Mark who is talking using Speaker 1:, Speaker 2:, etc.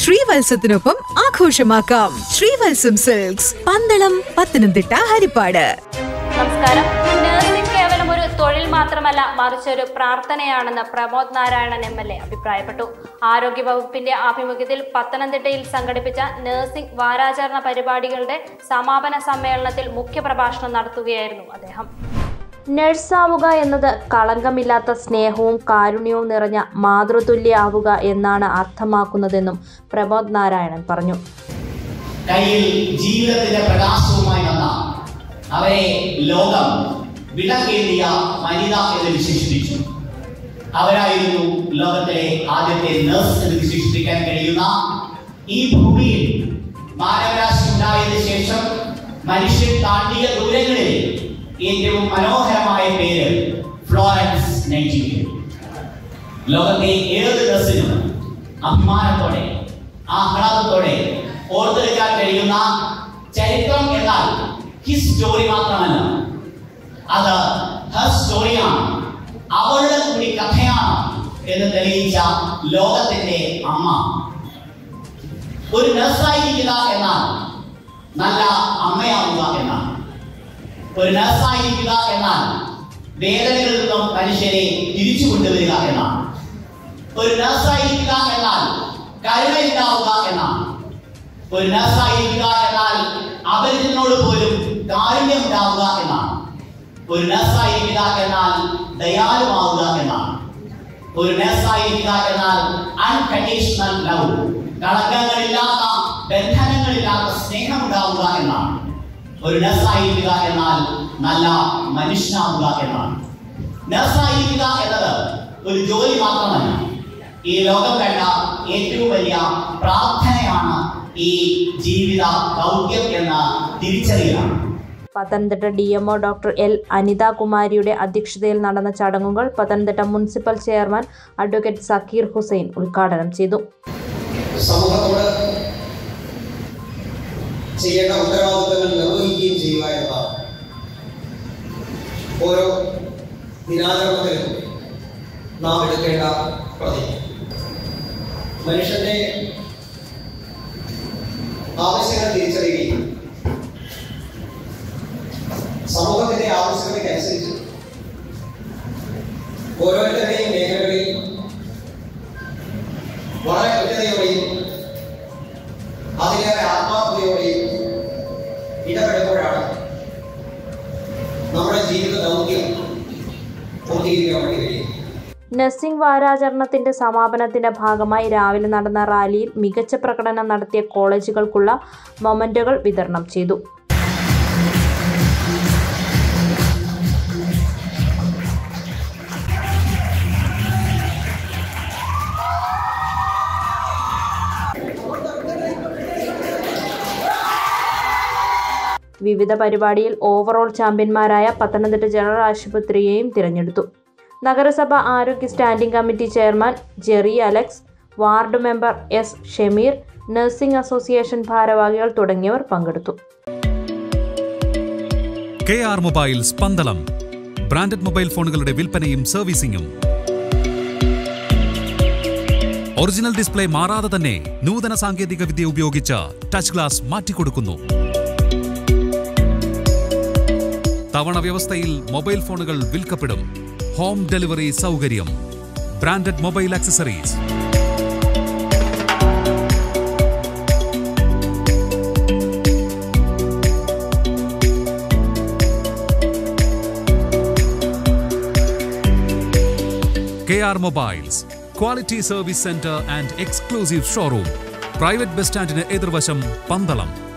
Speaker 1: ശ്രീവത്സത്തിനൊപ്പം ആഘോഷമാക്കാം ശ്രീവത്സം സിൽക്സ് പന്തളം പത്തനംതിട്ട ഹരിപ്പാട്
Speaker 2: നമസ്കാരം നഴ്സിംഗ് കേവലം ഒരു തൊഴിൽ മാത്രമല്ല മറിച്ച് ഒരു പ്രാർത്ഥനയാണെന്ന് Pramod Narayanan M L A അഭിപ്രായപ്പെട്ടു ആരോഗ്യ വകുപ്പിന്റെ ആഭിമുഖ്യത്തിൽ പത്തനംതിട്ടയിൽ സംഘടിപ്പിച്ച നഴ്സിംഗ് വാരാചരണ പരിപാടികളുടെ സമാപന സമ്മേളനത്തിൽ മുഖ്യപ്രഭാഷണം നടത്തുകയായിരുന്നു അദ്ദേഹം നഴ്സാവുക എന്നത് കളങ്കമില്ലാത്ത സ്നേഹവും കാരുണ്യവും നിറഞ്ഞ മാതൃതുല്യാവുക എന്നാണ് അർത്ഥമാക്കുന്നതെന്നും പ്രമോദ് നാരായണൻ പറഞ്ഞു
Speaker 3: കയ്യിൽ ജീവിതത്തിന്റെ പ്രകാശവുമായി വന്ന അവരെ ലോകം വിടക്കേറിയ വനിത എന്ന് വിശേഷിപ്പിച്ചു അവരായിരുന്നു ലോകത്തിലെ ആദ്യത്തെ നഴ്സ് എന്ന് വിശേഷിപ്പിക്കാൻ കഴിയുന്ന ഈ ഭൂമിയിൽ മാനവരാശി ഉണ്ടായതിനു ശേഷം മനുഷ്യൻ താണ്ടിയ ദൂരങ്ങളിൽ ഏറ്റവും മനോഹരമായ പേര് ഫ്ലോറൻസ് നൈറ്റിംഗേൽ ലോകത്തെ ഏത് നഴ്സിനും അഭിമാനത്തോടെ ആഹ്ലാദത്തോടെ ഓർത്തെടുക്കാൻ കഴിയുന്ന ചരിത്രം എന്നാൽ ഹിസ് സ്റ്റോറി മാത്രമല്ല അത് ഹർ സ്റ്റോറിയാണ് അവളുടെ കൂടി കഥയാണ് എന്ന് തെളിയിച്ച ലോകത്തിന്റെ അമ്മ ഒരു നഴ്സായിരിക്കുക എന്നാൽ നല്ല അമ്മയാവുക എന്നാണ് ഒരു നഴ്സായിരിക്കുക എന്നാൽ വേദനകളിൽ നിന്നും മനുഷ്യരെ തിരിച്ചു കൊണ്ടുവരിക എന്നാണ് ഒരു നഴ്സായിരിക്കുക എന്നാൽ കരുണയുണ്ടാവുക എന്നാണ് ഒരു നഴ്സായിരിക്കുക എന്നാൽ അപരിചിതനോട് പോലും കാരുണ്യം ഉണ്ടാവുക എന്നാണ് ഒരു നഴ്സായിരിക്കുക എന്നാൽ ദയാലുമാവുക എന്നാണ് ഒരു നഴ്സായിരിക്കുക എന്നാൽ അൺകണ്ടീഷണൽ ലവ് കളങ്കങ്ങളില്ലാത്ത ബന്ധനങ്ങളില്ലാത്ത സ്നേഹം ഉണ്ടാവുക എന്നാണ് ഒരു നഴ്സായിരിക്കുക എന്നാൽ നല്ല മനുഷ്യനാവുക എന്നാണ് നഴ്സായിരിക്കുക എന്നത് ഒരു ജോലി മാത്രമല്ല ഈ ലോകം കണ്ട ഏറ്റവും വലിയ പ്രാർത്ഥനയാണ് ഈ ജീവിത ദൗത്യം എന്ന തിരിച്ചറിയലാണ്
Speaker 2: Pathanamthitta D M O doctor L Anitha കുമാരിയുടെ അധ്യക്ഷതയിൽ നടന്ന ചടങ്ങുകൾ Pathanamthitta municipal chairman advocate Zakir Hussain ഉദ്ഘാടനം ചെയ്തു
Speaker 4: സമൂഹത്തോട് ചെയ്യേണ്ട ഉത്തരവാദിത്തങ്ങൾ നിർവഹിക്കുകയും ചെയ്യുക എന്നതാണ് ഓരോ ദിനാചരണത്തിലും നാം എടുക്കേണ്ട പ്രതിജ്ഞ മനുഷ്യന്റെ ആവശ്യങ്ങൾ തിരിച്ചറിയുകയും സമൂഹത്തിന്റെ ആവശ്യകതയ്ക്കനുസരിച്ച് ഓരോരുത്തരുടെയും മേഖലകളിൽ വളരെ കൃത്യതയോടെയും അതിലേറെ ആത്മാർത്ഥതയോടെയും ഇടപെടുമ്പോഴാണ് നമ്മുടെ ജീവിത ദൗത്യം പൂർത്തീകരിക്കാൻ വേണ്ടി കഴിയും
Speaker 2: നഴ്സിംഗ് വാരാചരണത്തിന്റെ സമാപനത്തിന്റെ ഭാഗമായി രാവിലെ നടന്ന റാലിയിൽ മികച്ച പ്രകടനം നടത്തിയ കോളേജുകൾക്കുള്ള മൊമന്റുകൾ വിതരണം ചെയ്തു വിവിധ പരിപാടിയിൽ ഓവറോൾ ചാമ്പ്യന്മാരായ പത്തനംതിട്ട ജനറൽ ആശുപത്രിയെയും തിരഞ്ഞെടുത്തു നഗരസഭ ആരോഗ്യ standing committee chairman Jerry Alex ward member S Shameer nursing association ഭാരവാഹികൾ തുടങ്ങിയവർ പങ്കെടുത്തു
Speaker 5: K R mobiles Pandalam branded mobile ഫോണുകളുടെ വിൽപ്പനയും സർവീസിംഗും ഒറിജിനൽ ഡിസ്പ്ലേ മാറാതെ തന്നെ നൂതന സാങ്കേതിക വിദ്യ ഉപയോഗിച്ച് ടച്ച് ഗ്ലാസ് മാറ്റിക്കൊടുക്കുന്നു തവണ വ്യവസ്ഥയിൽ മൊബൈൽ ഫോണുകൾ വിൽക്കപ്പെടും ഹോം ഡെലിവറി സൗകര്യം branded mobile accessories K R mobiles quality service centre and exclusive showroom private bus സ്റ്റാൻഡിന് എതിർവശം പന്തളം